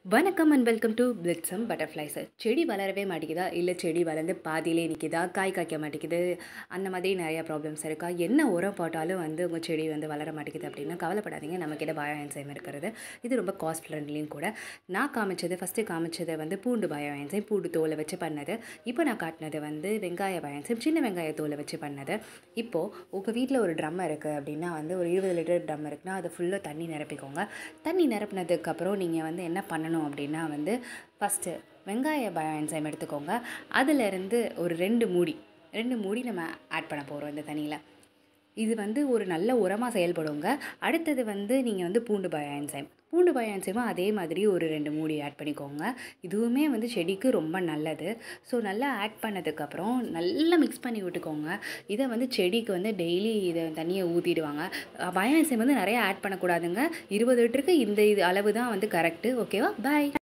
வணக்கம் and welcome to பிளிட்ஸம் butterflies செடி வளரவே மாட்டேங்குதா இல்லை செடி வளர்ந்து பாதியிலே நிற்கிதா காய் காய்க்க மாட்டேங்குது அந்த மாதிரி நிறையா ப்ராப்ளம்ஸ் இருக்கா என்ன உரம் போட்டாலும் வந்து உங்கள் செடி வந்து வளர மாட்டேங்குது அப்படின்னா கவலைப்படாதீங்க நம்மக்கிட்ட பயோ என்சைம் இருக்கிறது இது ரொம்ப காஸ்ட் ஃப்ரெண்ட்லியும் கூட நான் காமிச்சது ஃபஸ்ட்டு காமிச்சது வந்து பூண்டு பயோ என்சைம் பூண்டு தோலை வச்சு பண்ணது இப்போ நான் காட்டினது வந்து வெங்காய பயோ என்சைம் சின்ன வெங்காய தோலை வச்சு பண்ணது இப்போது உங்கள் வீட்டில் ஒரு ட்ரம் இருக்குது அப்படின்னா வந்து ஒரு இருபது லிட்டர் ட்ரம் இருக்குன்னா அதை ஃபுல்லாக தண்ணி நிரப்பிக்கோங்க தண்ணி நிரப்பினதுக்கப்புறம் நீங்கள் வந்து என்ன பண்ணணும் அப்படின்னா வந்து ஃபஸ்ட்டு வெங்காய பயோ என்சைம் எடுத்துக்கோங்க அதிலிருந்து ஒரு ரெண்டு மூடி ரெண்டு மூடி நம்ம ஆட் பண்ண போகிறோம் இந்த தண்ணியில் இது வந்து ஒரு நல்ல உரமாக செயல்படுங்க அடுத்தது வந்து நீங்கள் வந்து பூண்டு பயோ என்சைம் பூண்டு பயோ என்சைமும் அதே மாதிரி ஒரு ரெண்டு மூடி ஆட் பண்ணிக்கோங்க இதுவுமே வந்து செடிக்கு ரொம்ப நல்லது ஸோ நல்லா ஆட் பண்ணதுக்கப்புறம் நல்லா மிக்ஸ் பண்ணி விட்டுக்கோங்க இதை வந்து செடிக்கு வந்து டெய்லி இதை தண்ணியை ஊற்றிடுவாங்க பயோ என்சைம் வந்து நிறையா ஆட் பண்ணக்கூடாதுங்க இருபது லிட்டருக்கு இந்த இது அளவு தான் வந்து கரெக்டு ஓகேவா பாய்